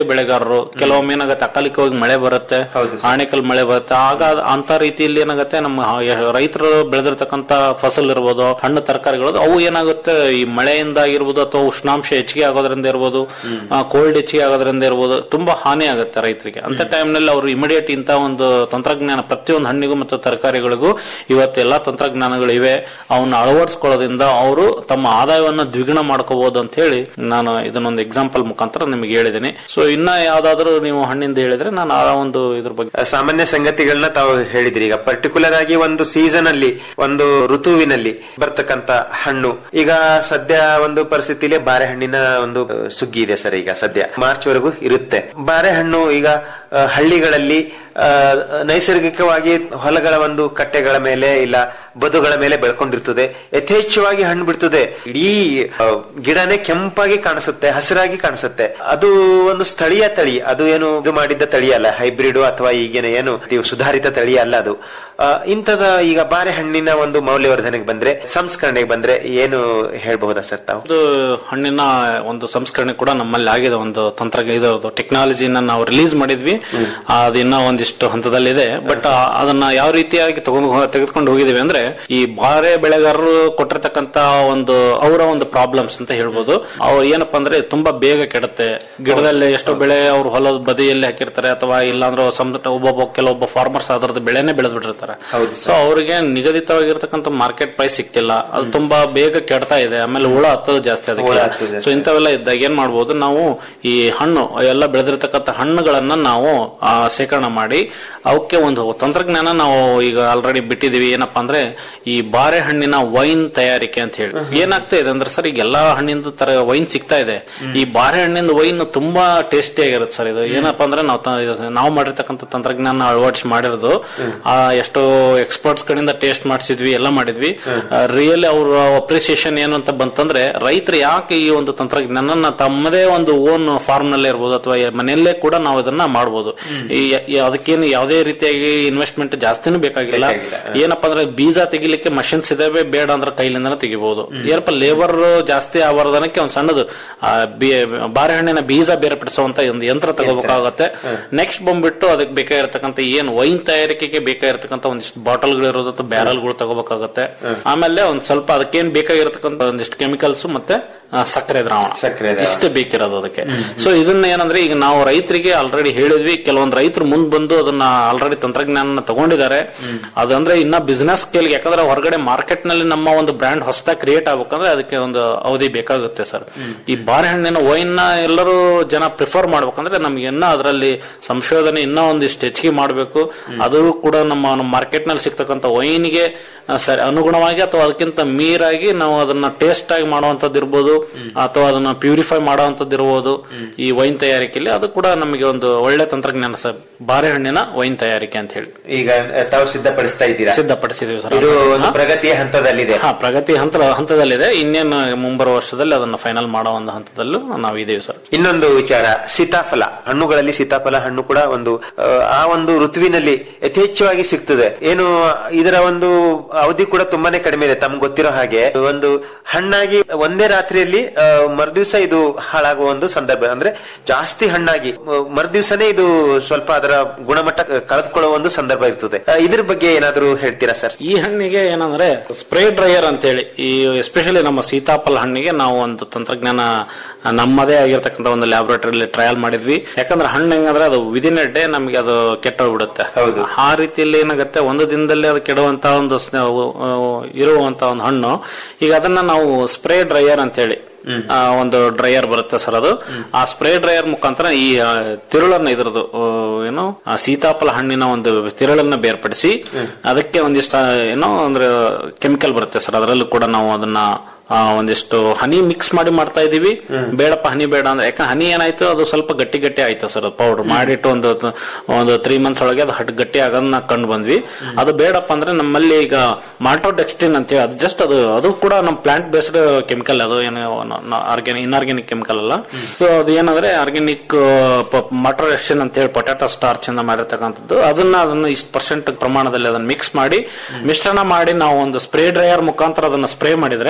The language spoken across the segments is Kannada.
ಬೆಳೆಗಾರರು ಕೆಲವೊಮ್ಮೆ ಏನಾಗುತ್ತೆ ಅಕಾಲಿಕವಾಗಿ ಮಳೆ ಬರುತ್ತೆ ಆಣೆಕಲ್ ಮಳೆ ಬರುತ್ತೆ ಆಗ ಅದ್- ಅಂತ ರೀತಿಯಲ್ಲಿ ಏನಾಗುತ್ತೆ ನಮ್ಮ ರೈತರು ಬೆಳೆದಿರ್ತಕ್ಕಂತ ಫಸಲ್ ಇರ್ಬೋದು ಹಣ್ಣು ತರಕಾರಿಗಳು ಅವು ಏನಾಗುತ್ತೆ ಈ ಮಳೆಯಿಂದ ಆಗಿರ್ಬೋದು ಅಥವಾ ಉಷ್ಣಾಂಶ ಹೆಚ್ಚಿಗೆ ಆಗೋದ್ರಿಂದ ಇರ್ಬೋದು ಕೋಲ್ಡ್ ಹೆಚ್ಚಿಗೆ ಆಗೋದ್ರಿಂದ ಇರ್ಬೋದು ತುಂಬಾ ಹಾನಿ ಆಗುತ್ತೆ ರೈತರಿಗೆ ಅಂತ ಟೈಮ್ನಲ್ಲಿ ಅವರು ಇಮಿಡಿಯೇಟ್ ಇಂತ ಒಂದು ತಂತ್ರಜ್ಞಾನ ಪ್ರತಿಯೊಂದು ಹಣ್ಣಿಗೂ ಮತ್ತು ತರಕಾರಿಗಳಿಗೂ ಇವತ್ತು ಎಲ್ಲಾ ತಂತ್ರಜ್ಞಾನಗಳು ಇವೆ ಅವನ್ನ ಅಳವಡಿಸ್ಕೊಳ್ಳೋದ್ರಿಂದ ಅವರು ತಮ್ಮ ಆದಾಯವನ್ನು ದ್ವಿಗುಣ ಮಾಡ್ಕೋಬಹುದು ಅಂತ ಹೇಳಿ ನಾನು ಇದನ್ನೊಂದು ಎಕ್ಸಾಂಪಲ್ ಮುಖಾಂತರ ನಿಮಗೆ ಹೇಳಿದ್ದೀನಿ ಸೊ ಇನ್ನ ಯಾವ್ದಾದ್ರು ನೀವು ಹಣ್ಣಿಂದ ಹೇಳಿದ್ರೆ ನಾನು ಆ ಒಂದು ಇದ್ರ ಬಗ್ಗೆ ಸಾಮಾನ್ಯ ಸಂಗತಿಗಳನ್ನ ತಾವು ಹೇಳಿದ್ರಿ ಈಗ ಪರ್ಟಿಕ್ಯುಲರ್ ಆಗಿ ಒಂದು ಸೀಸನ್ ಅಲ್ಲಿ ಒಂದು ಋತುವಿನಲ್ಲಿ ಬರ್ತಕ್ಕಂತ ಹಣ್ಣು ಈಗ ಸದ್ಯ ಒಂದು ಪರಿಸ್ಥಿತಿಲಿ ಬಾರೆಹಣ್ಣಿನ ಒಂದು ಅಹ್, ಸುಗ್ಗಿ ಇದೆ ಸರ್ ಈಗ ಸದ್ಯ ಮಾರ್ಚ್ ವರೆಗೂ ಇರುತ್ತೆ ಬಾರೆಹಣ್ಣು ಈಗ ಅಹ್, ಹಳ್ಳಿಗಳಲ್ಲಿ ಅಹ್, ನೈಸರ್ಗಿಕವಾಗಿ ಹೊಲಗಳ ಒಂದು ಕಟ್ಟೆಗಳ ಮೇಲೆ ಇಲ್ಲ ಬದುಗಳ ಮೇಲೆ ಬೆಳ್ಕೊಂಡಿರ್ತದೆ ಯಥೇಚ್ಛವಾಗಿ ಹಣ್ಣು ಬಿಡ್ತದೆ ಇಡೀ ಅಹ್, ಗಿಡನೇ ಕೆಂಪಾಗಿ ಕಾಣಿಸುತ್ತೆ ಹಸಿರಾಗಿ ಕಾಣಿಸುತ್ತೆ ಅದು ಒಂದು ಸ್ಥಳೀಯ ತಳಿ ಅದು ಏನು ಇದು ಮಾಡಿದ್ದ ತಳಿ ಅಲ್ಲ ಹೈಬ್ರಿಡ್ ಅಥವಾ ಈಗಿನ ಏನು ಇದು ಸುಧಾರಿತ ತಳಿ ಅಲ್ಲ ಅದು ಅಹ್, ಇಂಥದ ಈಗ ಬಾರೆಹಣ್ಣಿನ ಒಂದು ಮೌಲ್ಯವರ್ಧನೆಗೆ ಬಂದ್ರೆ ಸಂಸ್ಕರಣೆಗೆ ಬಂದ್ರೆ ಏನು ಹೇಳ್ಬಹುದಾ ಸರ್ ತಾವು ಒಂದು ಹಣ್ಣಿನ ಒಂದು ಸಂಸ್ಕರಣೆ ಕೂಡ ನಮ್ಮಲ್ಲಿ ಆಗಿದೆ ಒಂದು ತಂತ್ರ ಇದು ಟೆಕ್ನಾಲಜಿನ ನಾವು ರಿಲೀಸ್ ಮಾಡಿದ್ವಿ ಅದು ಇನ್ನೂ ಒಂದಿಷ್ಟು ಹಂತದಲ್ಲಿದೆ ಬಟ್ ಅದನ್ನ ಯಾವ ರೀತಿಯಾಗಿ ತಗೊಂಡು ಹೋ- ತೆಗೆದುಕೊಂಡು ಹೋಗಿದೀವಿ ಅಂದ್ರೆ ಈ ಬಾರೆ ಬೆಳೆಗಾರರು ಕೊಟ್ಟಿರ್ತಕ್ಕಂತ ಒಂದು ಅವರ ಒಂದು ಪ್ರಾಬ್ಲಮ್ಸ್ ಅಂತ ಹೇಳ್ಬೋದು ಅವ್ರು ಏನಪ್ಪಾ ಅಂದ್ರೆ ತುಂಬಾ ಬೇಗ ಕೆಡುತ್ತೆ ಗಿಡದಲ್ಲಿ ಎಷ್ಟೋ ಬೆಳೆ ಅವ್ರು ಹೊಲದ ಬದಿಯಲ್ಲಿ ಹಾಕಿರ್ತಾರೆ ಅಥವಾ ಇಲ್ಲಾಂದ್ರೆ ಸಮ್- ಒಬ್ಬೊಬ್ಬ ಕೆಲವೊಬ್ಬ ಫಾರ್ಮರ್ಸ್ ಅದರದ್ದು ಬೆಳೆನೇ ಬೆಳೆದ್ ಬಿಟ್ಟಿರ್ತಾರೆ ಸೊ ಅವರಿಗೆ ನಿಗದಿತವಾಗಿರ್ತಕ್ಕಂಥ ಮಾರ್ಕೆಟ್ ಪ್ರೈಸ್ ಸಿಕ್ತಿಲ್ಲ ಅದು ತುಂಬಾ ಬೇಗ ಕೆಡ್ತಾ ಇದೆ ಆಮೇಲೆ ಹುಳ ಹತ್ತೋದು ಜಾಸ್ತಿ ಹುಳ ಅದಕ್ಕೆ ಹತ್ತೋದು ಜಾಸ್ತಿ. ಸೊ ಇಂಥವೆಲ್ಲ ಇದ್ದಾಗ ಏನ್ ಮಾಡ್ಬೋದು ನಾವು ಈ ಹಣ್ಣು ಎಲ್ಲ ಬೆಳೆದಿರ್ತಕ್ಕಂಥ ಹಣ್ಣುಗಳನ್ನ ನಾವು ಆ, ಶೇಖರಣೆ ಮಾಡಿ ಅವಕ್ಕೆ ಒಂದು ತಂತ್ರಜ್ಞಾನ ನಾವು ಈಗ ಆಲ್ರೆಡಿ ಬಿಟ್ಟಿದೀವಿ ಏನಪ್ಪಾ ಅಂದ್ರೆ ಈ ಬಾರೆ ಹಣ್ಣಿನ ವೈನ್ ತಯಾರಿಕೆ ಅಂತ ಹೇಳಿ ಏನಾಗ್ತಾ ಇದೆ ಅಂದ್ರೆ ಸರ್ ಈಗ ಎಲ್ಲಾ ಹಣ್ಣಿಂದ ತರ ವೈನ್ ಸಿಗ್ತಾ ಇದೆ ಈ ಬಾರೆ ಹಣ್ಣಿಂದ ವೈನ್ ತುಂಬಾ ಟೇಸ್ಟಿ ಆಗಿರುತ್ತೆ ಸರ್ ಇದು ಏನಪ್ಪಾ ಅಂದ್ರೆ ನಾವು ತ- ನಾವು ಮಾಡಿರ್ತಕ್ಕಂಥ ತಂತ್ರಜ್ಞಾನ ಅಳವಡಿಸಿ ಮಾಡಿರೋದು ಆ, ಎಷ್ಟೋ ಎಕ್ಸ್ಪರ್ಟ್ಸ್ ಕಡೆಯಿಂದ ಟೇಸ್ಟ್ ಮಾಡಿಸಿದ್ವಿ ಎಲ್ಲ ಮಾಡಿದ್ವಿ ರಿಯಲಿ ಅವ್ರ ಅಪ್ರಿಸಿಯೇಷನ್ ಏನು ಅಂತ ಬಂತಂದ್ರೆ ರೈತರು ಯಾಕೆ ಈ ಒಂದು ತಂತ್ರಜ್ಞಾನ ತಮ್ಮದೇ ಒಂದು ಓನ್ ಫಾರ್ಮ್ ನಲ್ಲೇ ಇರ್ಬೋದು ಅಥವಾ ಮನೆಯಲ್ಲೇ ಕೂಡ ನಾವು ಇದನ್ನ ಮಾಡ್ಬೋದು ಈ ಈ ಅದಕ್ಕೇನು ಯಾವುದೇ ರೀತಿಯಾಗಿ ಇನ್ವೆಸ್ಟ್ಮೆಂಟ್ ಜಾಸ್ತಿನೂ ಬೇಕಾಗಿಲ್ಲ ಏನಪ್ಪಾ ಅಂದ್ರೆ ಬೀಜ ತೆಗಿಲಿಕ್ಕೆ ಮಷಿನ್ಸ್ ಇದಾವೆ ಬೇಡ ಅಂದ್ರೆ ಕೈಲಿಂದನೇ ತೆಗಿಬಹುದು ಏನಪ್ಪ ಲೇಬರ್ ಜಾಸ್ತಿ ಆವರ್ಧನಕ್ಕೆ ಒಂದು ಸಣ್ಣದು ಆ, ಬಿ- ಬಾರೆಹಣ್ಣಿನ ಬೀಜ ಬೇರ್ಪಡಿಸುವಂತ ಒಂದು ಯಂತ್ರ ತಗೋಬೇಕಾಗತ್ತೆ ನೆಕ್ಸ್ಟ್ ಬಂದ್ಬಿಟ್ಟು ಅದಕ್ಕೆ ಬೇಕಾಗಿರ್ತಕ್ಕಂಥ ಏನು ವೈನ್ ತಯಾರಿಕೆಗೆ ಬೇಕಾಗಿರ್ತಕ್ಕಂಥ ಒಂದಿಷ್ಟು ಬಾಟಲ್ಗಳು ಇರೋದು ಅಥವಾ ಬ್ಯಾರಲ್ಗಳು ತಗೋಬೇಕಾಗತ್ತೆ ಆಮೇಲೆ ಒಂದ್ ಸ್ವಲ್ಪ ಅದಕ್ಕೇನ್ ಬೇಕಾಗಿರ್ತಕ್ಕಂಥ ಒಂದಿಷ್ಟು ಕೆಮಿಕಲ್ಸ್ ಮತ್ತೆ ಆ, ಸಕ್ಕರೆ ದ್ರಾವಣ ಸಕ್ಕರೆ ದ್ರಾವಣ. ಇಷ್ಟು ಬೇಕಿರೋದು ಅದಕ್ಕೆ ಸೊ ಇದನ್ನ ಏನಂದ್ರೆ ಈಗ ನಾವು ರೈತರಿಗೆ ಆಲ್ರೆಡಿ ಹೇಳಿದ್ವಿ ಕೆಲವೊಂದು ರೈತರು ಮುಂದ್ ಬಂದು ಅದನ್ನ ಆಲ್ರೆಡಿ ತಂತ್ರಜ್ಞಾನ ತಗೊಂಡಿದ್ದಾರೆ ಅದಂದ್ರೆ ಇನ್ನ ಬಿಸ್ನೆಸ್ ಸ್ಕೇಲ್ಗೆ ಯಾಕಂದ್ರೆ ಹೊರಗಡೆ ಮಾರ್ಕೆಟ್ ನಲ್ಲಿ ನಮ್ಮ ಒಂದು ಬ್ರ್ಯಾಂಡ್ ಹೊಸದಾಗಿ ಕ್ರಿಯೇಟ್ ಆಗ್ಬೇಕಂದ್ರೆ ಅದಕ್ಕೆ ಒಂದು ಅವಧಿ ಬೇಕಾಗುತ್ತೆ ಸರ್ ಈ ಬಾರೆಹಣ್ಣಿನ ವೈನ್ ನ ಎಲ್ಲರೂ ಜನ ಪ್ರಿಫರ್ ಮಾಡ್ಬೇಕಂದ್ರೆ ನಮ್ಗೆ ಇನ್ನ ಅದರಲ್ಲಿ ಸಂಶೋಧನೆ ಇನ್ನೂ ಒಂದಿಷ್ಟು ಹೆಚ್ಚಿಗೆ ಮಾಡಬೇಕು ಅದು ಕೂಡ ನಮ್ಮ ನಮ್ಮ ಮಾರ್ಕೆಟ್ ನಲ್ಲಿ ಸಿಗ್ತಕ್ಕಂಥ ವೈನ್ಗೆ ಸರಿ ಅನುಗುಣವಾಗಿ ಅಥವಾ ಅದಕ್ಕಿಂತ ಮೀರಾಗಿ ನಾವು ಅದನ್ನ ಟೇಸ್ಟ್ ಆಗಿ ಮಾಡುವಂತದ್ದು ಇರ್ಬೋದು ಅಥವಾ ಅದನ್ನ ಪ್ಯೂರಿಫೈ ಮಾಡುವಂತದ್ದು ಇರ್ಬೋದು ಈ ವೈನ್ ತಯಾರಿಕೆಯಲ್ಲಿ ಅದು ಕೂಡ ನಮಗೆ ಒಂದು ಒಳ್ಳೆ ತಂತ್ರಜ್ಞಾನ ಸರ್ ಬಾರೆಹಣ್ಣಿನ ವೈನ್ ತಯಾರಿಕೆ ಅಂತ ಹೇಳಿ ಈಗ ತಾವು ಸಿದ್ಧಪಡಿಸ್ತಾ ಇದ್ದೀರಾ ಸಿದ್ಧಪಡಿಸಿದೀವಿ ಸರ್ ಇದು ಒಂದು ಪ್ರಗತಿಯ ಹಂತದಲ್ಲಿದೆ ಹಾ ಪ್ರಗತಿ ಹಂತ ಹಂತದಲ್ಲಿದೆ ಇನ್ನೇನು ಮುಂಬರುವ ವರ್ಷದಲ್ಲಿ ಅದನ್ನ ಫೈನಲ್ ಮಾಡೋ ಒಂದು ಹಂತದಲ್ಲೂ ನಾವು ಇದೀವಿ ಸರ್ ಇನ್ನೊಂದು ವಿಚಾರ ಸೀತಾಫಲ ಹಣ್ಣುಗಳಲ್ಲಿ ಸೀತಾಫಲ ಹಣ್ಣು ಕೂಡ ಒಂದು ಆ, ಆ ಒಂದು ಋತುವಿನಲ್ಲಿ ಯಥೇಚ್ಛವಾಗಿ ಸಿಗ್ತದೆ ಏನು ಇದರ ಒಂದು ಅವಧಿ ಕೂಡ ತುಂಬಾನೇ ಕಡಿಮೆ ಇದೆ ತಮ್ಗೆ ಗೊತ್ತಿರೋ ಹಾಗೆ ಒಂದು ಹಣ್ಣಾಗಿ ಒಂದೇ ರಾತ್ರಿಯಲ್ಲಿ ಆ, ಮರುದಿವ್ಸ ಇದು ಹಾಳಾಗುವ ಒಂದು ಸಂದರ್ಭ ಅಂದ್ರೆ ಜಾಸ್ತಿ ಹಣ್ಣಾಗಿ ಮ- ಮರುದಿವ್ಸನೇ ಇದು ಸ್ವಲ್ಪ ಅದರ ಗುಣಮಟ್ಟ ಕಳೆದುಕೊಳ್ಳುವ ಒಂದು ಸಂದರ್ಭ ಇರ್ತದೆ ಆ, ಇದ್ರ ಬಗ್ಗೆ ಏನಾದರೂ ಹೇಳ್ತೀರಾ ಸರ್ ಈ ಹಣ್ಣಿಗೆ ಏನಂದ್ರೆ ಸ್ಪ್ರೇ ಡ್ರೈಯರ್ ಅಂತೇಳಿ ಈ ಎಸ್ಪೆಷಲಿ ನಮ್ಮ ಸೀತಾಫಲ ಹಣ್ಣಿಗೆ ನಾವು ಒಂದು ತಂತ್ರಜ್ಞಾನ ನಮ್ಮದೇ ಆಗಿರ್ತಕ್ಕಂಥ ಒಂದು ಲ್ಯಾಬೊರೇಟರಿಲಿ ಟ್ರಯಲ್ ಮಾಡಿದ್ವಿ ಯಾಕಂದ್ರೆ ಹಣ್ಣು ಹೆಂಗಂದ್ರೆ ಅದು ವಿದಿನ್ ಎ ಡೇ ನಮಗೆ ಅದು ಕೆಟ್ಟೋಗ್ಬಿಡುತ್ತೆ ಹೌದು. ಆ ರೀತಿಯಲ್ಲಿ ಏನಾಗುತ್ತೆ ಒಂದು ದಿನದಲ್ಲಿ ಅದು ಕೆಡುವಂತ ಒಂದು ಸ್ನ- ಆ, ಇರುವಂತ ಒಂದು ಹಣ್ಣು ಈಗ ಅದನ್ನ ನಾವು ಸ್ಪ್ರೇ ಡ್ರೈಯರ್ ಅಂತೇಳಿ ಆ, ಒಂದು ಡ್ರೈಯರ್ ಬರುತ್ತೆ ಸರ್ ಅದು ಆ ಸ್ಪ್ರೇ ಡ್ರೈಯರ್ ಮುಖಾಂತರ ಈ ಆ, ತಿರುಳನ್ನ ಇದ್ರದ್ದು ಆ, ಏನು ಆ ಸೀತಾಫಲ ಹಣ್ಣಿನ ಒಂದು ತಿರುಳನ್ನ ಬೇರ್ಪಡಿಸಿ ಅದಕ್ಕೆ ಒಂದಿಷ್ಟು ಆ, ಏನೋ ಅಂದ್ರೆ ಕೆಮಿಕಲ್ ಬರುತ್ತೆ ಸರ್ ಅದರಲ್ಲೂ ಕೂಡ ನಾವು ಅದನ್ನ ಆ, ಒಂದಿಷ್ಟು ಹನಿ ಮಿಕ್ಸ್ ಮಾಡಿ ಮಾಡ್ತಾ ಇದೀವಿ ಬೇಡಪ್ಪ ಹನಿ ಬೇಡ ಅಂದ್ರೆ ಯಾಕಂದ್ರೆ ಹನಿ ಏನಾಯ್ತು ಅದು ಸ್ವಲ್ಪ ಗಟ್ಟಿ ಗಟ್ಟಿ ಆಯ್ತು ಸರ್ ಪೌಡರ್ ಮಾಡಿಟ್ಟು ಒಂದು ಒಂದು ತ್ರೀ ಮಂತ್ಸ್ ಒಳಗೆ ಅದು ಹಟ್ ಗಟ್ಟಿ ಆಗೋದನ್ನ ಕಂಡು ಬಂದ್ವಿ ಅದು ಬೇಡಪ್ಪ ಅಂದ್ರೆ ನಮ್ಮಲ್ಲಿ ಈಗ ಮಾಲ್ಟೋಡೆಕ್ಸ್ಟಿನ್ ಅಂತ ಹೇಳಿ ಅದು ಜಸ್ಟ್ ಅದು ಅದು ಕೂಡ ನಮ್ಮ ಪ್ಲಾಂಟ್ ಬೇಸ್ಡ್ ಕೆಮಿಕಲ್ ಅದು ಏನು ಆರ್ಗ್ಯಾನಿಕ್ ಇನ್ಆರ್ಗ್ಯಾನಿಕ್ ಕೆಮಿಕಲ್ ಅಲ್ಲ ಸೊ ಅದು ಏನಂದ್ರೆ ಆರ್ಗ್ಯಾನಿಕ್ ಮಾಲ್ಟೋಡೆಕ್ಸ್ಟಿನ್ ಅಂತ ಹೇಳಿ ಪೊಟ್ಯಾಟೊ ಸ್ಟಾರ್ಚ್ ಇಂದ ಮಾಡಿರ್ತಕ್ಕಂಥದ್ದು ಅದನ್ನ ಅದನ್ನ ಇಷ್ಟು ಪರ್ಸೆಂಟ್ ಪ್ರಮಾಣದಲ್ಲಿ ಅದನ್ನ ಮಿಕ್ಸ್ ಮಾಡಿ ಮಿಶ್ರಣ ಮಾಡಿ ನಾವು ಒಂದು ಸ್ಪ್ರೇ ಡ್ರೈಯರ್ ಮುಖಾಂತರ ಅದನ್ನ ಸ್ಪ್ರೇ ಮಾಡಿದ್ರೆ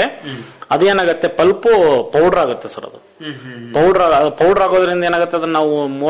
ಅದೇನಾಗತ್ತೆ ಪಲ್ಪು ಪೌಡರ್ ಆಗುತ್ತೆ ಸರ್ ಅದು ಪೌಡರ್ ಪೌಡರ್ ಆಗೋದ್ರಿಂದ ಏನಾಗುತ್ತೆ ಅದನ್ನ ನಾವು